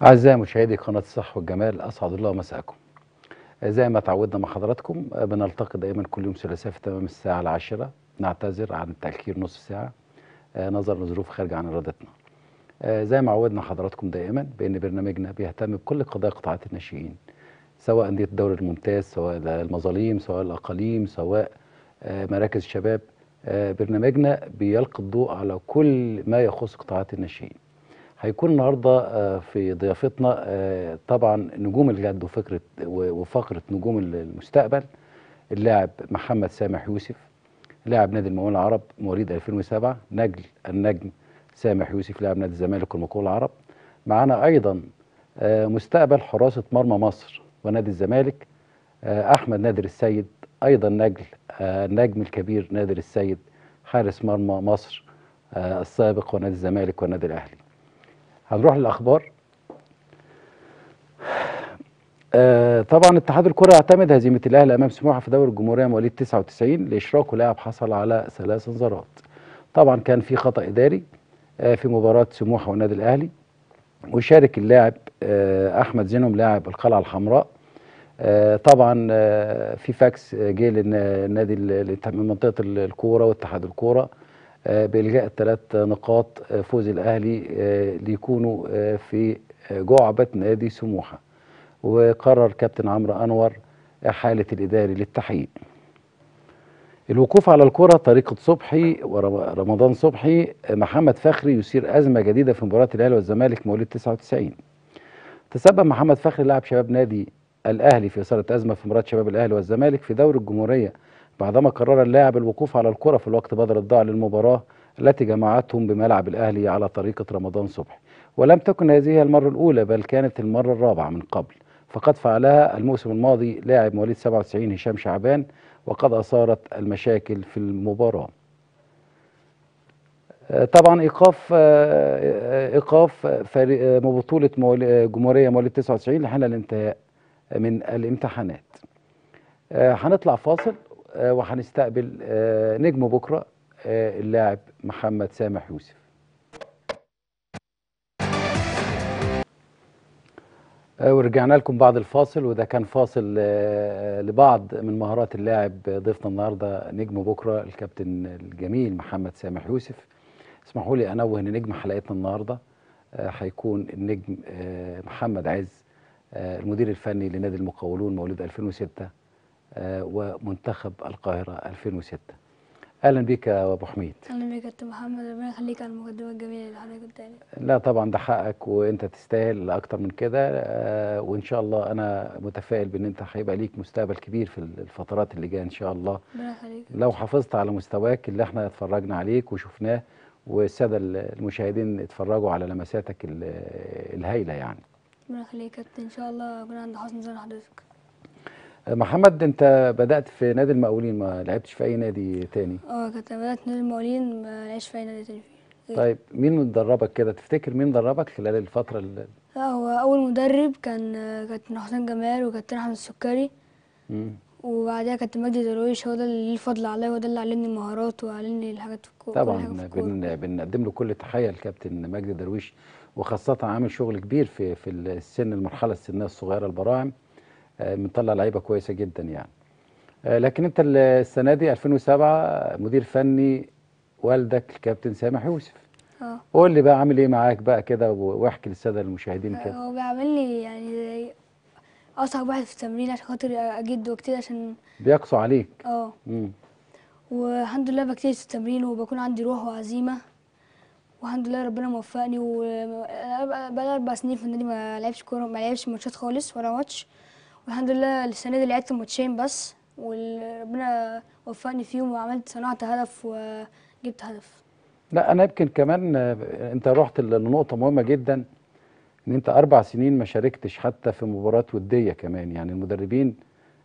أعزائي مشاهدي قناة الصح والجمال أسعد الله مساءكم. زي ما تعودنا مع حضراتكم آه، بنلتقي دائما كل يوم ثلاثاء في تمام الساعة العاشرة نعتذر عن التأخير نصف ساعة آه، نظرا لظروف خارجة عن إرادتنا. آه، زي ما عودنا حضراتكم دائما بأن برنامجنا بيهتم بكل قضايا قطاعات الناشئين سواء أندية الدوري الممتاز سواء المظاليم سواء الأقاليم سواء آه، مراكز الشباب آه، برنامجنا بيلقي الضوء على كل ما يخص قطاعات الناشئين. هيكون النهارده آه، في ضيافتنا آه، طبعا نجوم الجد وفكره و- وفقره نجوم المستقبل اللاعب محمد سامح يوسف لاعب نادي المقاولين العرب مواليد 2007 نجل النجم سامح يوسف لاعب نادي الزمالك والمقاولين العرب معانا ايضا آه، مستقبل حراسه مرمى مصر ونادي الزمالك آه، احمد نادر السيد ايضا نجل آه، النجم الكبير نادر السيد حارس مرمى مصر آه، السابق ونادي الزمالك والنادي الاهلي هنروح للاخبار آه طبعا اتحاد الكره اعتمد هزيمه الاهلي امام سموحه في دوري الجمهوريه مواليد 99 لاشراكه لاعب حصل على ثلاث انذارات طبعا كان في خطا اداري آه في مباراه سموحه والنادي الاهلي وشارك اللاعب آه احمد زينهم لاعب القلعه الحمراء آه طبعا آه في فاكس آه، جه للنادي ال- ال- من منطقه ال- الكوره واتحاد الكوره آه، بإلغاء الثلاث نقاط آه، فوز الأهلي آه، ليكونوا آه، في آه، جعبة نادي سموحة وقرر كابتن عمرو أنور إحالة الإداري للتحقيق الوقوف على الكرة طريقة صبحي ورمضان صبحي آه، محمد فخري يثير أزمة جديدة في مباراة الأهلي والزمالك مواليد 99 تسبب محمد فخري لاعب شباب نادي الأهلي في إثارة أزمة في مباراة شباب الأهلي والزمالك في دوري الجمهورية بعدما قرر اللاعب الوقوف على الكرة في الوقت بدل الضاع للمباراة التي جمعتهم بملعب الأهلي على طريقة رمضان صبحي ولم تكن هذه هي المرة الأولى بل كانت المرة الرابعة من قبل فقد فعلها الموسم الماضي لاعب مواليد 97 هشام شعبان وقد أثارت المشاكل في المباراة آه، طبعا ايقاف آه، آه، ايقاف فريق آه، بطوله موال- آه، جمهوريه مواليد 99 لحين الانتهاء من الامتحانات آه، هنطلع فاصل آه، وهنستقبل آه، نجم بكره آه، اللاعب محمد سامح يوسف آه، ورجعنا لكم بعد الفاصل وده كان فاصل آه، لبعض من مهارات اللاعب ضيفنا النهارده نجم بكره الكابتن الجميل محمد سامح يوسف اسمحوا لي انوه ان نجم حلقتنا النهارده آه، هيكون النجم آه، محمد عز آه، المدير الفني لنادي المقاولون مواليد 2006 آه، ومنتخب القاهره 2006 اهلا بك يا ابو حميد اهلا بيك يا كابتن محمد ربنا يخليك على المقدمه الجميله اللي حضرتك قلتها لي لا طبعا ده حقك وانت تستاهل اكتر من كده آه، وان شاء الله انا متفائل بان انت هيبقى ليك مستقبل كبير في الفترات اللي جايه ان شاء الله ربنا يخليك لو حافظت على مستواك اللي احنا اتفرجنا عليك وشفناه والساده المشاهدين اتفرجوا على لمساتك ال- الهايله يعني ربنا يخليك يا كابتن ان شاء الله اكون عند حسن ظن حضرتك محمد انت بدات في نادي المقاولين ما لعبتش في اي نادي تاني اه كابتن بدات نادي المقاولين ما لعبش في اي نادي تاني فيه طيب مين مدربك كده تفتكر مين دربك خلال الفتره اللي لا هو اول مدرب كان آه، كابتن حسين جمال وكابتن احمد السكري مم. وبعدها كابتن مجدي درويش هو ده اللي ليه الفضل عليا وده اللي علمني المهارات وعلمني الحاجات في الكوره كل طبعا حاجه في الكوره بن بنقدم له كل تحيه لكابتن مجدي درويش وخاصه عامل شغل كبير في في السن المرحله السنيه الصغيره البراعم آه، مطلع لعيبه كويسه جدا يعني آه، لكن انت ال- السنه دي 2007 مدير فني والدك الكابتن سامح يوسف اه قول لي بقى عامل ايه معاك بقى كده و- واحكي للساده المشاهدين كده هو بيعمل لي يعني زي اصعب واحد في التمرين عشان خاطر اجد وكتير عشان بيقسو عليك اه مم. والحمد لله بجتهد في التمرين وبكون عندي روح وعزيمة والحمد لله ربنا موفقني وبقى أربع سنين في النادي ما لعبش كورة ما لعبش ماتشات خالص ولا ماتش والحمد لله السنة دي لعبت ماتشين بس وربنا وفقني فيهم وعملت صنعت هدف وجبت هدف لا انا يمكن كمان آه، انت رحت ل- لنقطه مهمه جدا ان انت اربع سنين ما شاركتش حتى في مباراه وديه كمان يعني المدربين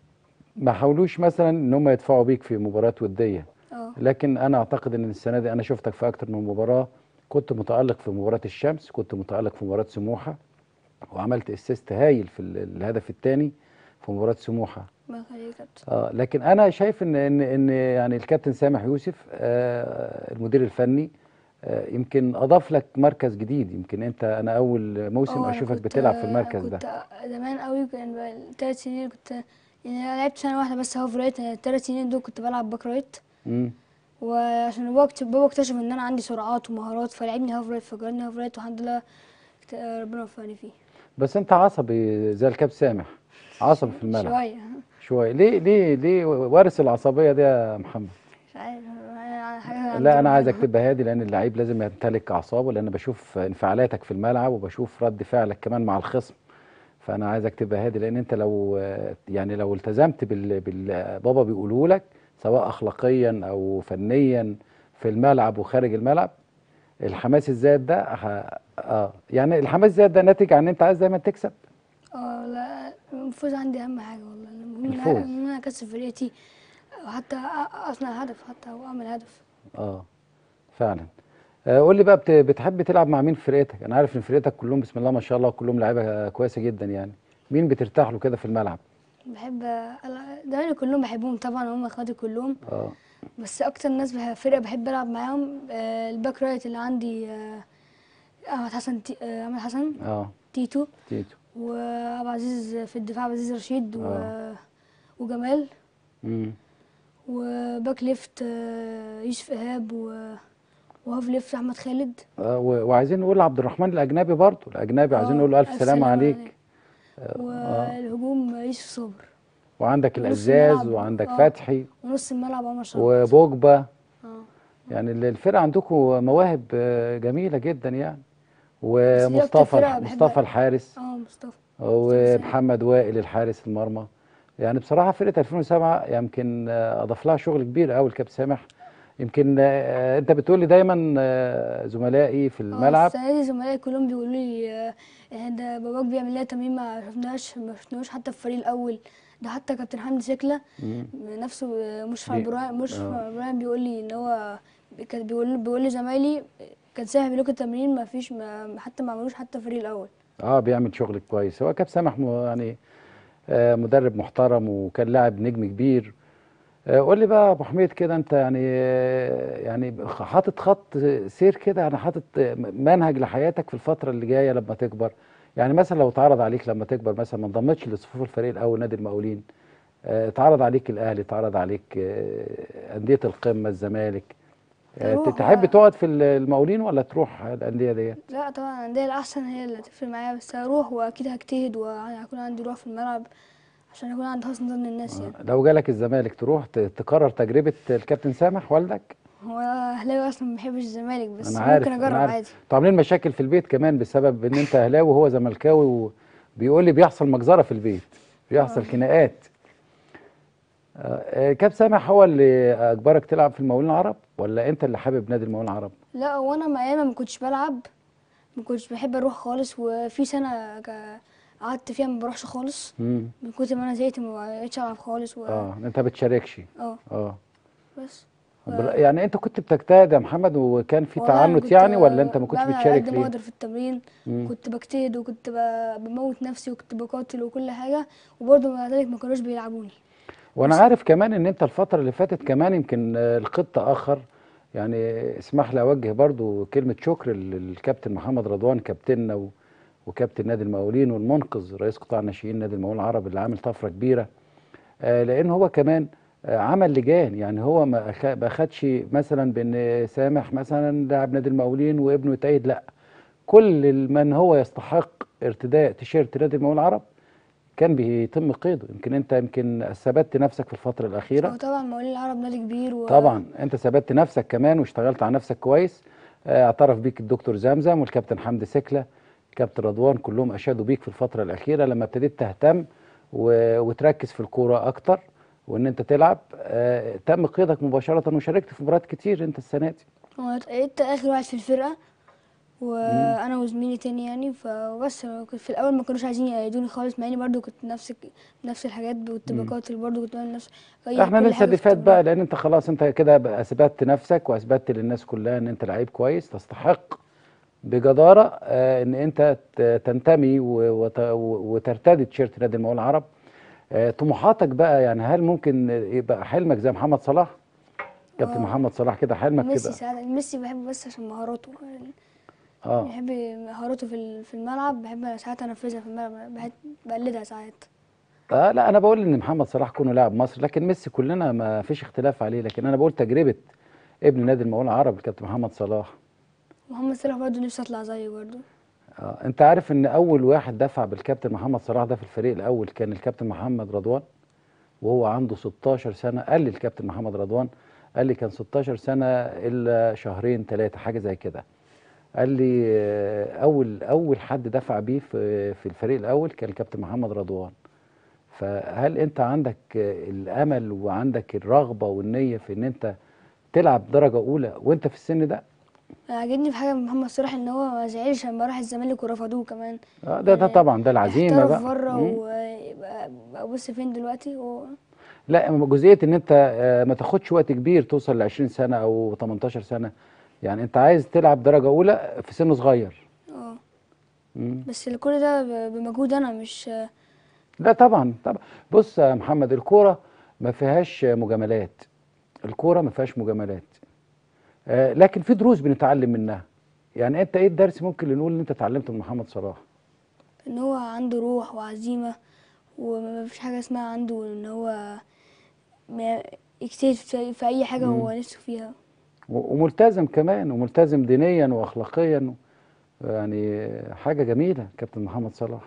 ما حاولوش مثلا ان هم يدفعوا بيك في مباراه وديه اه لكن انا اعتقد ان السنه دي انا شفتك في اكتر من مباراه كنت متالق في مباراه الشمس كنت متالق في مباراه سموحه وعملت اسيست هايل في ال- الهدف الثاني في مباراه سموحه الله يخليك يا كابتن اه لكن انا شايف ان ان ان يعني الكابتن سامح يوسف آه المدير الفني آه، يمكن اضاف لك مركز جديد يمكن انت انا اول موسم اه انا اشوفك كنت بتلعب في آه، المركز كنت ده زمان قوي كان بقى الثلاث سنين كنت يعني أنا لعبت سنه واحده بس هاف رايت الثلاث سنين دول كنت بلعب باك رايت مم. وعشان بابا اكت- بابا اكتشف ان انا عندي سرعات ومهارات فلعبني هاف رايت فجرني هاف رايت والحمد لله اكت- ربنا وفقني فيه بس انت عصبي زي الكاب سامح عصبي في الملعب شويه شويه ليه ليه ليه وارث العصبيه دي يا محمد مش عارف أنا حاجه عند لا انا ربنا. عايزك تبقى هادي لان اللعيب لازم يمتلك اعصابه لان بشوف انفعالاتك في الملعب وبشوف رد فعلك كمان مع الخصم فانا عايزك تبقى هادي لان انت لو يعني لو التزمت بال بال- بابا بيقوله لك سواء اخلاقيا او فنيا في الملعب وخارج الملعب الحماس الزايد ده ه- اه يعني الحماس الزايد ده ناتج عن ان انت عايز دايما تكسب اه لا الفوز عندي اهم حاجه والله المهم إن الفوز. أنا- ان انا اكسب فرقتي وحتى أ- اصنع هدف حتى او اعمل هدف اه فعلا آه، قول لي بقى بت- بتحب تلعب مع مين في فرقتك انا عارف ان فرقتك كلهم بسم الله ما شاء الله كلهم لعيبه كويسه جدا يعني مين بترتاح له كده في الملعب بحب ألع- زمايلي كلهم بحبهم طبعا هم اخواتي كلهم اه بس اكتر ناس بح- فرقه بحب العب معاهم آه، الباك رايت اللي عندي آه، احمد حسن تي- آه، احمد حسن اه تيتو تيتو وعبد العزيز في الدفاع عبد العزيز رشيد و... آه. وجمال امم وباك ليفت آه، يوسف ايهاب و... وهاف ليفت احمد خالد آه و- وعايزين نقول عبد الرحمن الاجنبي برضه الاجنبي عايزين آه، نقول له الف سلامه عليك والهجوم يوسف صابر وعندك ونص الازاز الملعب، وعندك آه. فتحي ونص الملعب عمر شرف وبوجبا اه يعني ال- الفرقه عندكم مواهب آه، جميله جدا يعني دي أكتر ومصطفى فرقة الح- بحب- مصطفى الحارس اه مصطفى ومحمد وائل الحارس المرمى يعني بصراحه فرقه 2007 يمكن آه، اضاف لها شغل كبير قوي الكابتن سامح يمكن آه، انت بتقول لي دايما آه، زملائي في اه الملعب السنه دي زملائي كلهم بيقولوا لي آه، إحنا ده باباك بيعمل لنا تمرين ما شفناش ما شفناهوش حتى في الفريق الاول ده حتى كابتن حمدي سكله مم. نفسه آه، مشرف بي- ابراهيم مشرف آه. ابراهيم بيقول لي ان هو كان بيقول بيقول لي زمايلي كان ساهم لكم التمرين ما فيش ما حتى ما عملوش حتى الفريق الاول اه بيعمل شغل كويس هو كابتن سامح م- يعني آه، مدرب محترم وكان لاعب نجم كبير آه، قول لي بقى يا ابو حميد كده انت يعني آه، يعني حاطط خط سير كده يعني حاطط منهج لحياتك في الفتره اللي جايه لما تكبر يعني مثلا لو اتعرض عليك لما تكبر مثلا ما انضمتش لصفوف الفريق الاول نادي المقاولين آه، اتعرض عليك الاهلي اتعرض عليك آه، انديه القمه الزمالك آه، أروح تحب بقى. تقعد في المقاولين ولا تروح الانديه ديت لا طبعا الانديه الاحسن هي اللي هتفرق معايا بس هروح واكيد هجتهد وهيكون عندي روح في الملعب عشان اكون عند حسن ظن الناس يعني لو جالك الزمالك تروح ت- تكرر تجربة الكابتن سامح والدك هو اهلاوي اصلا ما بيحبش الزمالك بس انا عارف ممكن اجرب انا عارف عادي انتوا عاملين مشاكل في البيت كمان بسبب ان انت اهلاوي وهو زملكاوي وبيقول لي بيحصل مجزرة في البيت بيحصل خناقات آه، آه، كابتن سامح هو اللي اجبرك تلعب في المقاولين العرب ولا انت اللي حابب نادي المقاولين العرب لا وانا ما ايام ما كنتش بلعب ما كنتش بحب اروح خالص وفي سنه ك- قعدت فيها ما بروحش خالص امم من كتر ما انا زهقت ما بقتش العب خالص و... اه انت بتشاركش اه اه بس بل- يعني انت كنت بتجتهد يا محمد وكان في والله أنا تعنت كنت يعني ولا انت ما كنتش بعمل على بتشارك قد ما ليه اقدر في التمرين مم. كنت بجتهد وكنت ب- بموت نفسي وكنت بقاتل وكل حاجه وبرضه مع ذلك ما كانوش بيلعبوني وانا عارف كمان ان انت الفتره اللي فاتت كمان يمكن آه، القط تاخر يعني اسمح لي اوجه برضو كلمه شكر للكابتن محمد رضوان كابتننا و- وكابتن نادي المقاولين والمنقذ رئيس قطاع الناشئين نادي المقاولين العرب اللي عامل طفره كبيره آه، لان هو كمان آه، عمل لجان يعني هو ما أخ- ما اخدش مثلا بان سامح مثلا لاعب نادي المقاولين وابنه يتأيد لا كل من هو يستحق ارتداء تيشيرت نادي المقاولين العرب كان بيتم قيده يمكن انت يمكن ثبتت نفسك في الفتره الاخيره هو طبعا مقاولين العرب نادي كبير و... طبعا انت ثبتت نفسك كمان واشتغلت على نفسك كويس آه، اعترف بيك الدكتور زمزم والكابتن حمدي سكله كابتن رضوان كلهم اشادوا بيك في الفتره الاخيره لما ابتديت تهتم و... وتركز في الكوره اكتر وان انت تلعب آه، تم قيدك مباشره وشاركت في مباريات كتير انت السنه دي هو اتقيدت اخر واحد في الفرقه وانا وزميلي تاني يعني فبس كنت في الاول ما كانوش عايزين يقيدوني خالص مع اني برضو كنت نفس نفس الحاجات كنت بقاتل برضو كنت بعمل نفس أي- احنا كل ننسى حاجة اللي في فات التمرين. بقى لان انت خلاص انت كده بقى اثبتت نفسك واثبتت للناس كلها ان انت لعيب كويس تستحق بجداره آه، ان انت ت- تنتمي و- وت- و- وترتدي تيشيرت نادي المقاولين العرب آه، طموحاتك بقى يعني هل ممكن يبقى حلمك زي محمد صلاح؟ كابتن آه. محمد صلاح كده حلمك ميسي كده ساعات ميسي بحبه بس عشان مهاراته اه بحب مهاراته في ال- في الملعب بحب ساعات انفذها في الملعب بحب بقلدها ساعات آه لا انا بقول ان محمد صلاح كونه لاعب مصر لكن ميسي كلنا ما فيش اختلاف عليه لكن انا بقول تجربه ابن نادي المقاولون العرب الكابتن محمد صلاح محمد صلاح برضه نفسي اطلع زيه برضه آه انت عارف ان اول واحد دفع بالكابتن محمد صلاح ده في الفريق الاول كان الكابتن محمد رضوان وهو عنده 16 سنه قال لي الكابتن محمد رضوان قال لي كان 16 سنه الا شهرين ثلاثه حاجه زي كده قال لي آه، اول اول حد دفع بيه في في الفريق الاول كان الكابتن محمد رضوان فهل انت عندك آه، الامل وعندك الرغبه والنيه في ان انت تلعب درجه اولى وانت في السن ده عاجبني في حاجه من محمد صلاح ان هو ما زعلش لما راح الزمالك ورفضوه كمان آه، ده ده يعني طبعا ده العزيمه احترف بقى بره مم. ويبقى بقى بص فين دلوقتي هو لا أما جزئيه ان انت آه، ما تاخدش وقت كبير توصل ل 20 سنه او 18 سنه يعني انت عايز تلعب درجه اولى في سن صغير اه مم. بس كل ده ب- بمجهود انا مش لا طبعا طبعا بص يا محمد الكوره ما فيهاش مجاملات الكوره ما فيهاش مجاملات آه، لكن في دروس بنتعلم منها يعني انت ايه الدرس ممكن اللي نقول ان انت اتعلمته من محمد صلاح ان هو عنده روح وعزيمه وما فيش حاجه اسمها عنده ان هو ما يجتهد في في اي حاجه هو نفسه فيها و- وملتزم كمان وملتزم دينيا واخلاقيا يعني حاجه جميله كابتن محمد صلاح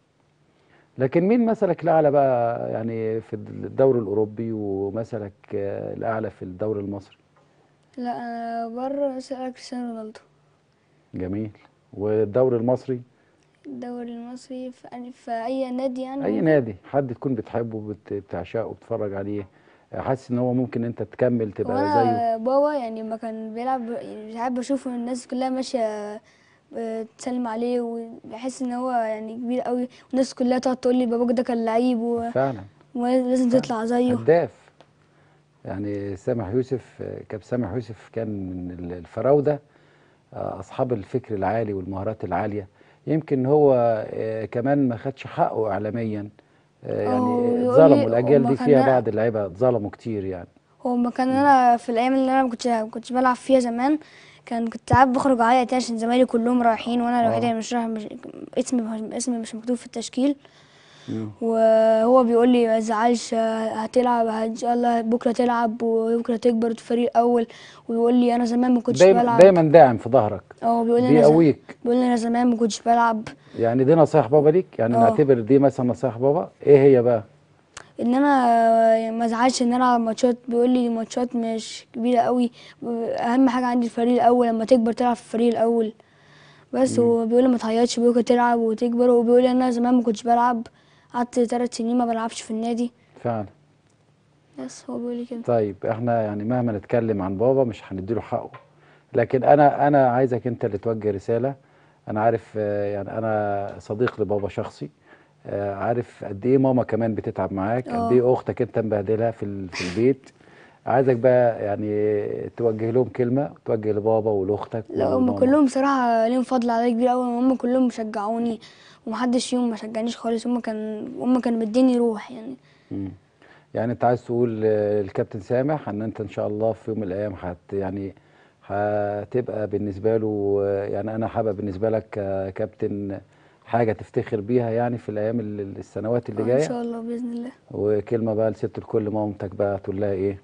لكن مين مثلك الاعلى بقى يعني في الدوري الاوروبي ومثلك آه، الاعلى في الدوري المصري لا انا بره اسال كريستيانو رونالدو جميل والدوري المصري الدوري المصري في أي- في اي نادي يعني اي ممكن. نادي حد تكون بتحبه بت- بتعشقه بتتفرج عليه حاسس ان هو ممكن انت تكمل تبقى زيه وانا بابا يعني لما كان بيلعب يعني ساعات بشوف إن الناس كلها ماشيه بتسلم عليه وبحس ان هو يعني كبير قوي والناس كلها تقعد تقول لي باباك ده كان لعيب و- فعلا ولازم تطلع زيه هداف يعني سامح يوسف كابتن سامح يوسف كان من الفراوده آه، اصحاب الفكر العالي والمهارات العاليه يمكن هو آه، كمان ما خدش حقه اعلاميا آه، يعني ويقول لي اتظلموا الاجيال هما دي كان فيها أنا- بعض اللعيبه اتظلموا كتير يعني هو ما كان انا في الايام اللي انا ما كنتش ما كنتش بلعب فيها زمان كان كنت ساعات بخرج اعيط عشان زمايلي كلهم رايحين وانا الوحيده اللي مش رايح مش اسمي اسمي مش مكتوب في التشكيل مم. وهو بيقول لي ما تزعلش هتلعب ان شاء الله بكره تلعب وبكره تكبر في فريق اول ويقول لي انا زمان ما كنتش دايما بلعب دايما داعم في ظهرك اه بيقول لي انا ز- بيقويك بيقول لي انا زمان ما كنتش بلعب يعني دي نصايح بابا ليك يعني اه. نعتبر دي مثلا نصايح بابا ايه هي بقى ان انا ما ازعلش ان انا العب ماتشات بيقول لي ماتشات مش كبيره قوي اهم حاجه عندي الفريق الاول لما تكبر تلعب في الفريق الاول بس هو بيقول لي ما تعيطش بكره تلعب وتكبر وبيقول لي انا زمان ما كنتش بلعب قعدت ثلاث سنين ما بلعبش في النادي فعلا بس هو بيقول لي كده طيب احنا يعني مهما نتكلم عن بابا مش هنديله حقه لكن انا انا عايزك انت اللي توجه رساله انا عارف آه، يعني انا صديق لبابا شخصي آه، عارف قد ايه ماما كمان بتتعب معاك اه. قد ايه اختك انت مبهدلها في ال- في البيت عايزك بقى يعني توجه لهم كلمه توجه لبابا ولاختك لا هم ولماما. كلهم بصراحة ليهم فضل عليا كبير أوي هم كلهم شجعوني ومحدش فيهم ما شجعنيش خالص هم كان هم كانوا مديني روح يعني مم. يعني انت عايز تقول آه، الكابتن سامح ان انت ان شاء الله في يوم من الايام هت يعني هتبقى بالنسبه له آه، يعني انا حابب بالنسبه لك كابتن حاجه تفتخر بيها يعني في الايام ال- السنوات اللي آه، إن شاء جايه الله بإذن الله وكلمه بقى لست الكل مامتك بقى تقول لها ايه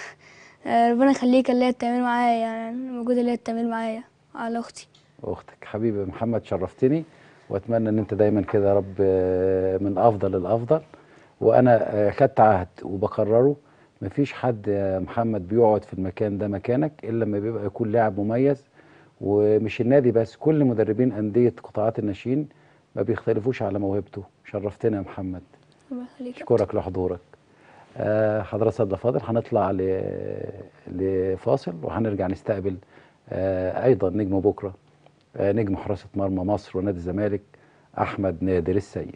آه، ربنا يخليك اللي هي التعمير معايا يعني موجودة اللي هي التعمير معايا على أختي اختك حبيبي محمد شرفتني واتمنى ان انت دايما كده يا رب آه، من افضل الافضل وانا آه، خدت عهد وبكرره مفيش حد يا محمد بيقعد في المكان ده مكانك الا لما بيبقى يكون لاعب مميز ومش النادي بس كل مدربين انديه قطاعات الناشئين ما بيختلفوش على موهبته شرفتنا يا محمد ربنا يخليك اشكرك لحضورك آه، حضرات سادة فاضل هنطلع ل- لفاصل وهنرجع نستقبل آه، ايضا نجم بكره آه، نجم حراسه مرمى مصر ونادي الزمالك احمد نادر السيد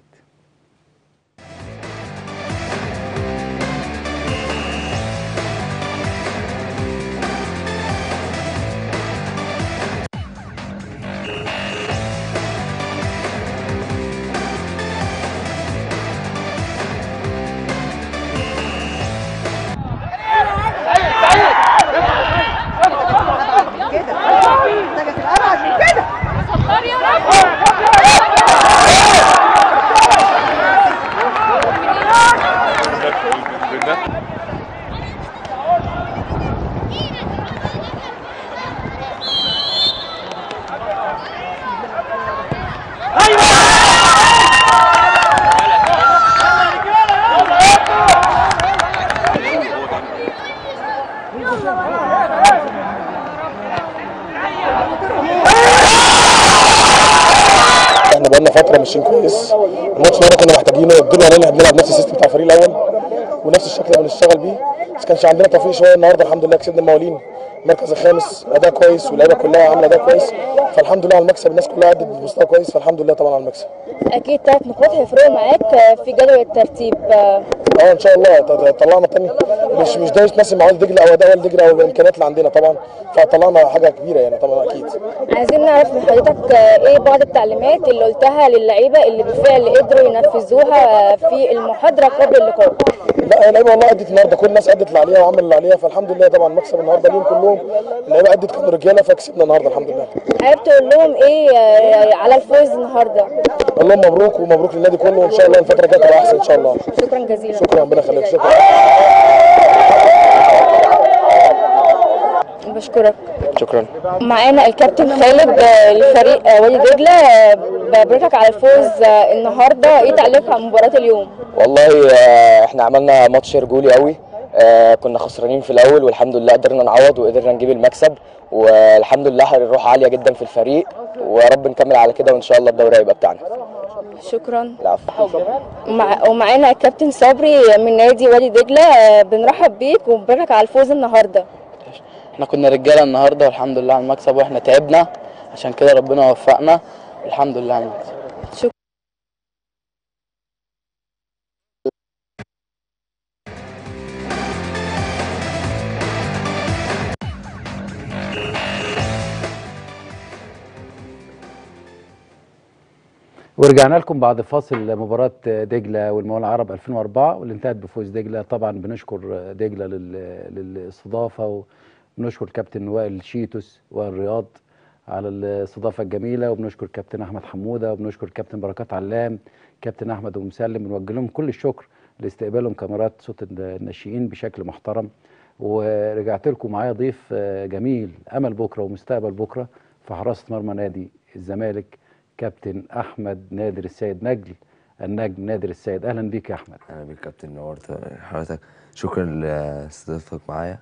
سعيد احنا بقالنا فتره ماشيين كويس الماتش النهارده كنا محتاجينه قدرنا علينا بنلعب نفس السيستم بتاع الفريق الاول ونفس الشكل اللي بنشتغل بيه بس كانش عندنا توفيق شويه النهارده الحمد لله كسبنا الموالين المركز الخامس اداء كويس واللعيبه كلها عامله اداء كويس فالحمد لله على المكسب الناس كلها ادت بمستوى كويس فالحمد لله طبعا على المكسب اكيد ثلاث نقاط هيفرقوا معاك في جدول الترتيب اه ان شاء الله ط- ط- طلعنا تاني مش مش ده يتناسب مع وادي دجله او اداء وادي دجله او الامكانيات اللي عندنا طبعا فطلعنا حاجه كبيره يعني طبعا اكيد عايزين نعرف من حضرتك ايه بعض التعليمات اللي قلتها للعيبه اللي بالفعل قدروا ينفذوها في المحاضره قبل اللقاء لا اللعيبه والله ادت النهارده كل الناس ادت اللي عليها وعمل اللي عليها فالحمد لله طبعا مكسب النهارده ليهم كلهم اللعيبه ادت كانوا رجاله فكسبنا النهارده الحمد لله حابب تقول لهم ايه آه، على الفوز النهارده اقول لهم مبروك ومبروك للنادي كله وان شاء الله الفتره الجايه تبقى احسن ان شاء الله شكرا جزيلا شكرا ربنا يخليك شكرا بشكرك شكرا معانا الكابتن خالد آه، لفريق آه، وادي دجله آه، ببركك على الفوز آه، النهارده ايه تعليقك على مباراه اليوم والله آه، احنا عملنا ماتش رجولي قوي آه، كنا خسرانين في الاول والحمد لله قدرنا نعوض وقدرنا نجيب المكسب والحمد لله الروح عاليه جدا في الفريق ويا رب نكمل على كده وان شاء الله الدوري هيبقى بتاعنا شكرا العفو مع ومعانا الكابتن صبري من نادي وادي دجله آه، بنرحب بيك وبنبارك على الفوز النهارده احنا كنا رجاله النهارده والحمد لله على المكسب واحنا تعبنا عشان كده ربنا وفقنا الحمد لله على المكسب ورجعنا لكم بعد فاصل مباراة دجلة والمقاولون العرب 2004 واللي انتهت بفوز دجلة طبعا بنشكر دجلة لل- للاستضافة وبنشكر كابتن وائل شيتوس والرياض على الاستضافة الجميلة وبنشكر كابتن أحمد حمودة وبنشكر كابتن بركات علام كابتن أحمد أبو مسلم بنوجه لهم كل الشكر لاستقبالهم كاميرات صوت الناشئين بشكل محترم ورجعت لكم معايا ضيف آه، جميل أمل بكرة ومستقبل بكرة في حراسة مرمى نادي الزمالك كابتن احمد نادر السيد نجل النجم نادر السيد اهلا بيك يا احمد اهلا بيك كابتن نورت حضرتك شكرا لاستضافتك معايا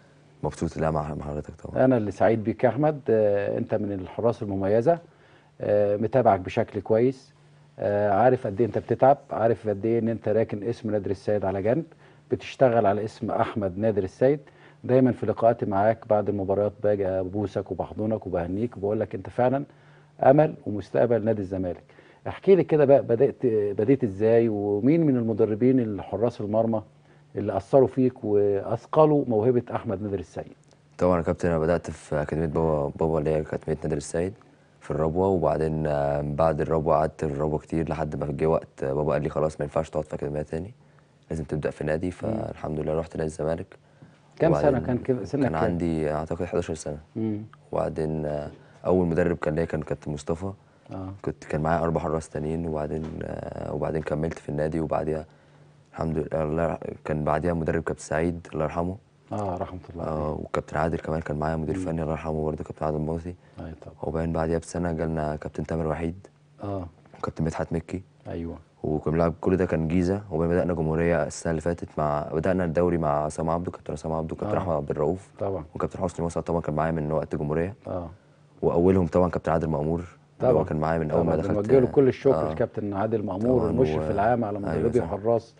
مبسوط ان انا مع مع حضرتك طبعا انا اللي سعيد بيك يا احمد آه، انت من الحراس المميزه آه، متابعك بشكل كويس آه، عارف قد ايه انت بتتعب عارف قد ايه ان انت راكن اسم نادر السيد على جنب بتشتغل على اسم احمد نادر السيد دايما في لقاءاتي معاك بعد المباريات باجي ابوسك وبحضنك وبهنيك وبقول لك انت فعلا امل ومستقبل نادي الزمالك احكي لي كده بقى بدات بديت ازاي ومين من المدربين الحراس المرمى اللي اثروا فيك واثقلوا موهبه احمد نادر السيد طبعا يا كابتن انا بدات في اكاديميه بابا بابا اللي هي اكاديميه نادر السيد في الربوه وبعدين آه، بعد الربوه قعدت في الربوه كتير لحد ما جه وقت آه، بابا قال لي خلاص ما ينفعش تقعد في اكاديميه تاني لازم تبدا في نادي فالحمد لله رحت نادي الزمالك كام سنه وبعدين كان كده سنك كان كام؟ عندي اعتقد 11 سنه مم. وبعدين آه، اول مدرب كان ليا كان كابتن مصطفى اه كنت كان معايا اربع حراس تانيين وبعدين آه، وبعدين كملت في النادي وبعديها الحمد لله الله يرح- كان بعديها مدرب كابتن سعيد الله يرحمه اه رحمه الله عليه آه وكابتن عادل كمان كان معايا مدير فني الله يرحمه برضه كابتن عادل موسي اي طبعا وبعدين بعديها بسنه جالنا كابتن تامر وحيد اه وكابتن مدحت مكي ايوه وكنا بنلعب كل ده كان جيزه وبعدين بدانا جمهوريه السنه اللي فاتت مع بدانا الدوري مع عصام عبده كابتن عصام عبده وكابتن آه. احمد عبد الرؤوف طبعا وكابتن حسني موسى طبعا كان معايا من وقت الجمهوريه اه واولهم طبعا كابتن عادل مامور اللي طبعا هو كان معايا من اول ما طبعا دخلت بنوجه له كل الشكر آه. الكابتن عادل مأمور طبعاً المشرف و- العام على أيوة مدربي صح. وحراس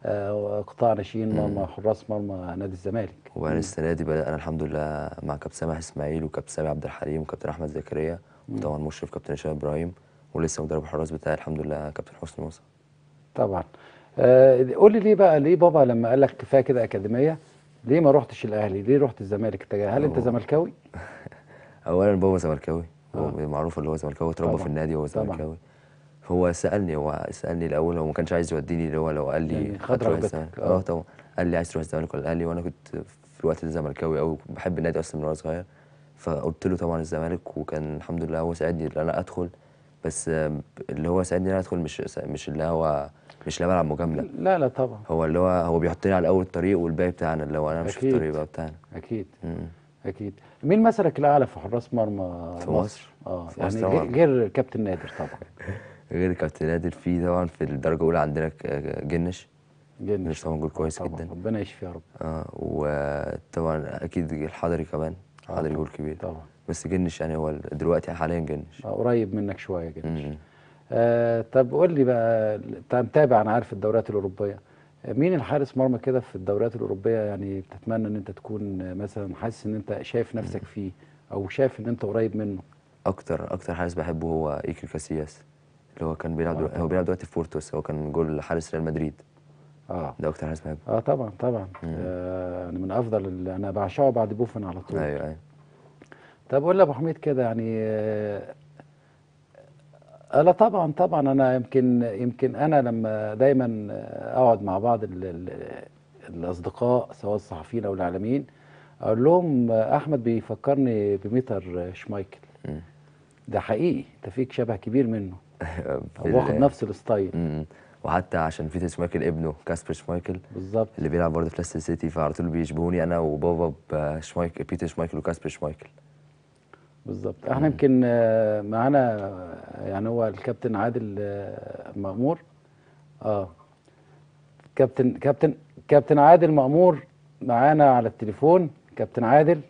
آه قطاع ناشئين مرمى حراس مرمى نادي الزمالك وبعدين السنه دي بدانا الحمد لله مع كابتن سامح اسماعيل وكابتن سامي عبد الحليم وكابتن احمد زكريا وطبعا مشرف كابتن هشام ابراهيم ولسه مدرب الحراس بتاعي الحمد لله كابتن حسني موسى طبعا آه قول لي ليه بقى ليه بابا لما قال لك كفايه كده اكاديميه ليه ما رحتش الاهلي ليه رحت الزمالك أنت- هل انت زملكاوي اولا بابا زملكاوي هو آه. معروف اللي هو زملكاوي اتربى طبعاً. في النادي وهو طبعاً. زملكاوي هو سالني هو سالني الاول هو ما كانش عايز يوديني اللي هو لو قال لي يعني خد هتروح رغبتك. الزمالك آه. اه طبعا قال لي عايز تروح الزمالك ولا الاهلي وانا كنت في الوقت ده زملكاوي قوي بحب النادي اصلا من وانا صغير فقلت له طبعا الزمالك وكان الحمد لله هو ساعدني ان انا ادخل بس آم، اللي هو ساعدني ان انا ادخل مش مش اللي هو مش اللي هو بلعب مجامله لا لا طبعا هو اللي هو هو بيحطني على اول الطريق والباقي بتاعنا اللي هو انا مش في أكيد. الطريق بقى بتاعنا اكيد مم. اكيد مين مثلك الاعلى في حراس مرمى في مصر؟ اه في يعني مصر غير- طبعاً. غير كابتن نادر طبعا غير كابتن نادر في طبعا في الدرجه الاولى عندنا ك- جنش جنش جنش طبعا جول كويس طبعا جدا ربنا يشفي يا رب اه وطبعا اكيد الحضري كمان حضري جول كبير طبعا بس جنش يعني هو ال- دلوقتي حاليا جنش آه قريب منك شويه جنش مم. آه طب قول لي بقى انت متابع انا عارف الدوريات الاوروبيه آه، مين الحارس مرمى كده في الدوريات الاوروبيه يعني بتتمنى ان انت تكون آه، مثلا حاسس ان انت شايف نفسك فيه او شايف ان انت قريب منه اكتر اكتر حارس بحبه هو ايكيو كاسياس اللي هو كان بيلعب دلوقتي هو بيلعب دلوقتي في بورتوس هو كان جول حارس ريال مدريد اه ده اكتر حارس بحبه اه طبعا طبعا آه يعني من افضل اللي انا بعشقه بعد بوفن على طول ايوه ايوه طب قول لي يا ابو حميد كده يعني آه، لا طبعا طبعا انا يمكن يمكن انا لما دايما اقعد مع بعض ال ال الاصدقاء سواء الصحفيين او الاعلاميين اقول لهم احمد بيفكرني بميتر شمايكل مم. ده حقيقي انت فيك شبه كبير منه في او واخد ال- نفس الستايل مم. وحتى عشان بيتر شمايكل ابنه كاسبر شمايكل بالظبط اللي بيلعب برضه في ليستر سيتي فعلى طول بيشبهوني انا وبابا بشمايكل بيتر شمايكل وكاسبر شمايكل بالظبط احنا يمكن آه، معانا آه، يعني هو الكابتن عادل آه، مأمور اه كابتن كابتن كابتن عادل مأمور معانا على التليفون كابتن عادل